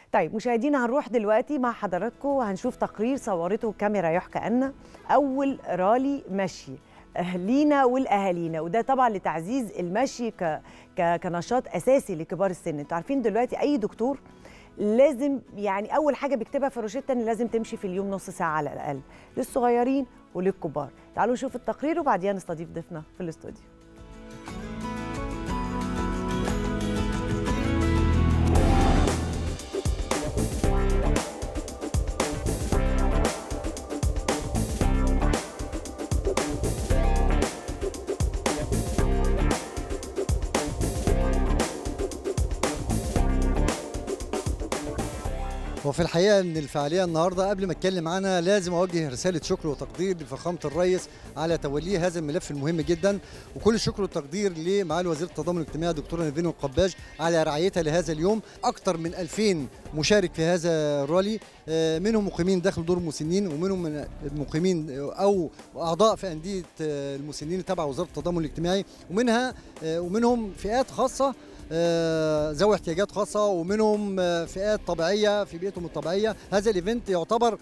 طيب مشاهدينا هنروح دلوقتي مع حضراتكم وهنشوف تقرير صورته كاميرا يحكى أن أول رالي مشي أهلينا والأهالينا وده طبعا لتعزيز المشي ك... ك... كنشاط أساسي لكبار السن انتوا عارفين دلوقتي أي دكتور لازم يعني أول حاجة بيكتبها في روشتة إن لازم تمشي في اليوم نص ساعة على الأقل للصغيرين وللكبار تعالوا نشوف التقرير وبعديها نستضيف ضيفنا في الاستوديو وفي الحقيقه ان الفعاليه النهارده قبل ما اتكلم عنها لازم اوجه رساله شكر وتقدير لفخامه الرئيس على توليه هذا الملف المهم جدا وكل الشكر والتقدير لمعالي وزير التضامن الاجتماعي دكتوره نيفين القباج على رعايتها لهذا اليوم اكثر من 2000 مشارك في هذا الرالي آه، منهم مقيمين داخل دور المسنين ومنهم من مقيمين او اعضاء في انديه آه، المسنين تبع وزاره التضامن الاجتماعي ومنها آه، ومنهم فئات خاصه آه، ذوي احتياجات خاصه ومنهم آه، فئات طبيعيه في بيئتهم الطبيعيه هذا الايفنت يعتبر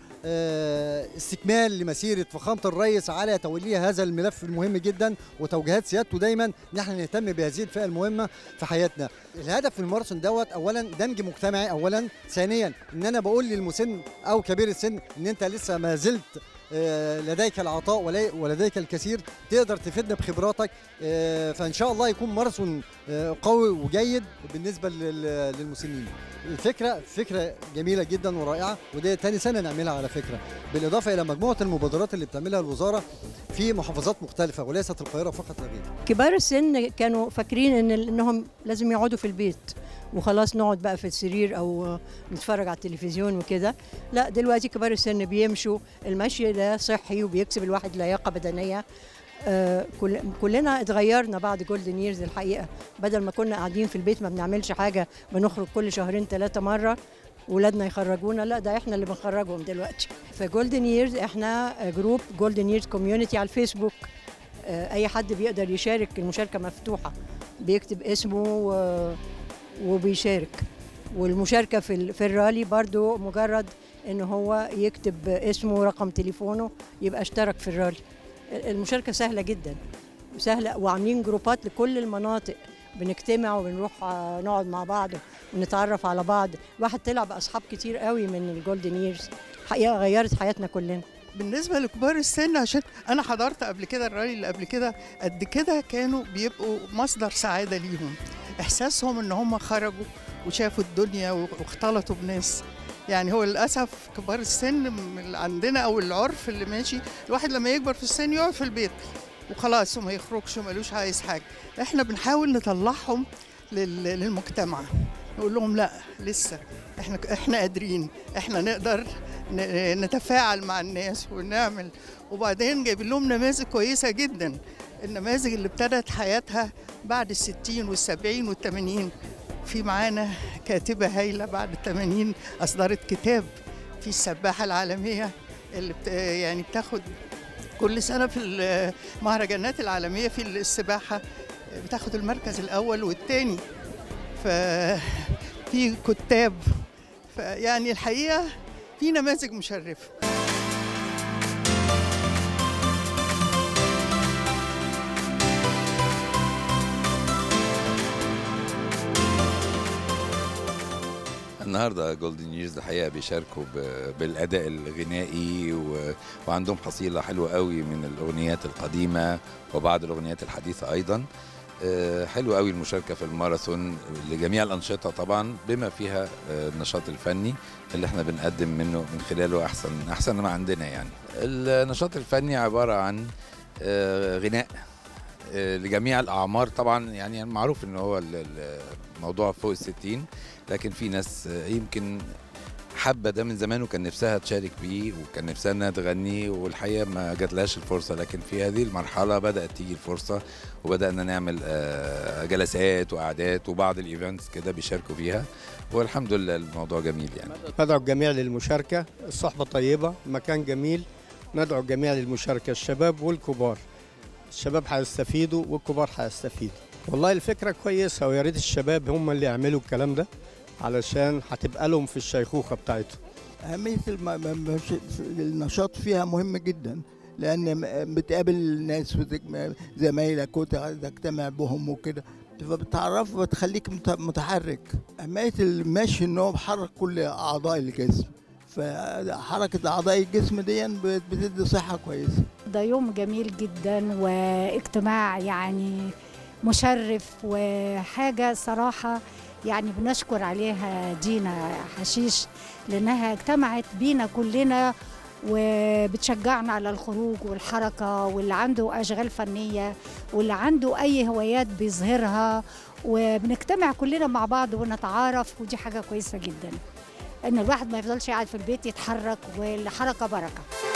آه، استكمال لمسيره فخامه الرئيس على توليه هذا الملف المهم جدا وتوجيهات سيادته دايما ان احنا نهتم بهذه الفئه المهمه في حياتنا الهدف من الماراثون دوت اولا دمج مجتمعي اولا ثانيا ان انا بقول للمسن او كبير السن ان انت لسه ما زلت آه، لديك العطاء ولي- ولديك الكثير تقدر تفيدنا بخبراتك آه، فان شاء الله يكون ماراثون آه، قوي وجيد بالنسبه لل- للمسنين الفكره فكره جميله جدا ورائعه ودي تاني سنه نعملها على فكره بالاضافه الى مجموعه المبادرات اللي بتعملها الوزاره في محافظات مختلفه وليست القاهره فقط لا غير كبار السن كانوا فاكرين ان انهم لازم يقعدوا في البيت وخلاص نقعد بقى في السرير او نتفرج على التلفزيون وكده لا دلوقتي كبار السن بيمشوا المشي ده صحي وبيكسب الواحد لياقه بدنيه آه كل كلنا اتغيرنا بعد جولدن ييرز الحقيقه بدل ما كنا قاعدين في البيت ما بنعملش حاجه بنخرج كل شهرين ثلاثه مره ولادنا يخرجونا لا ده احنا اللي بنخرجهم دلوقتي في جولدن ييرز احنا جروب جولدن ييرز كوميونتي على الفيسبوك آه، اي حد بيقدر يشارك المشاركه مفتوحه بيكتب اسمه و- وبيشارك والمشاركه في ال- في الرالي برضو مجرد ان هو يكتب اسمه ورقم تليفونه يبقى اشترك في الرالي المشاركه سهله جدا سهله وعاملين جروبات لكل المناطق بنجتمع وبنروح آه، نقعد مع بعض ونتعرف على بعض واحد طلع باصحاب كتير قوي من الجولدن ييرز حقيقه غيرت حياتنا كلنا بالنسبه لكبار السن عشان انا حضرت قبل كده الرالي اللي قبل كده قد كده كانوا بيبقوا مصدر سعاده ليهم احساسهم ان هم خرجوا وشافوا الدنيا واختلطوا بناس يعني هو للاسف كبار السن من اللي عندنا او العرف اللي ماشي الواحد لما يكبر في السن يقعد في البيت وخلاص وما يخرجش ومالوش عايز حاجه احنا بنحاول نطلعهم لل- للمجتمع نقول لهم لا لسه احنا احنا قادرين احنا نقدر ن- نتفاعل مع الناس ونعمل وبعدين جايبين لهم نماذج كويسه جدا النماذج اللي ابتدت حياتها بعد الستين والسبعين والثمانين في معانا كاتبة هايلة بعد الثمانين أصدرت كتاب في السباحة العالمية اللي بت يعني بتاخد كل سنة في المهرجانات العالمية في السباحة بتاخد المركز الأول والثاني ففي كتاب فيعني الحقيقة في نماذج مشرفة النهارده جولدن ييرز الحقيقه بيشاركوا ب- بالاداء الغنائي و... وعندهم حصيله حلوه قوي من الاغنيات القديمه وبعض الاغنيات الحديثه ايضا آه، حلو قوي المشاركه في الماراثون لجميع الانشطه طبعا بما فيها آه، النشاط الفني اللي احنا بنقدم منه من خلاله احسن احسن ما عندنا يعني النشاط الفني عباره عن آه، غناء آه، لجميع الاعمار طبعا يعني معروف ان هو ال- ال- الموضوع فوق الستين لكن في ناس آه، يمكن حابه ده من زمان وكان نفسها تشارك بيه وكان نفسها انها تغني والحقيقه ما جاتلهاش الفرصه لكن في هذه المرحله بدات تيجي الفرصه وبدانا نعمل آه، جلسات وقعدات وبعض الايفنتس كده بيشاركوا فيها والحمد لله الموضوع جميل يعني ندعو الجميع للمشاركة الصحبة طيبة مكان جميل ندعو الجميع للمشاركة الشباب والكبار الشباب هيستفيدوا والكبار هيستفيدوا والله الفكرة كويسة ويا ريت الشباب هم اللي يعملوا الكلام ده علشان هتبقى لهم في الشيخوخة بتاعتهم أهمية الم- م- مش- النشاط فيها مهم جدا لأن م- بتقابل ناس وتك- زمايلك وتجتمع بهم وكده فبتعرف وتخليك مت- متحرك أهمية المشي إن هو بحرك كل أعضاء الجسم فحركة أعضاء الجسم دي بت- بتدي صحة كويسة ده يوم جميل جدا واجتماع يعني مشرف وحاجة صراحة يعني بنشكر عليها دينا حشيش لأنها اجتمعت بينا كلنا وبتشجعنا على الخروج والحركة واللي عنده أشغال فنية واللي عنده أي هوايات بيظهرها وبنجتمع كلنا مع بعض ونتعارف ودي حاجة كويسة جدا إن الواحد ما يفضلش قاعد في البيت يتحرك والحركة بركة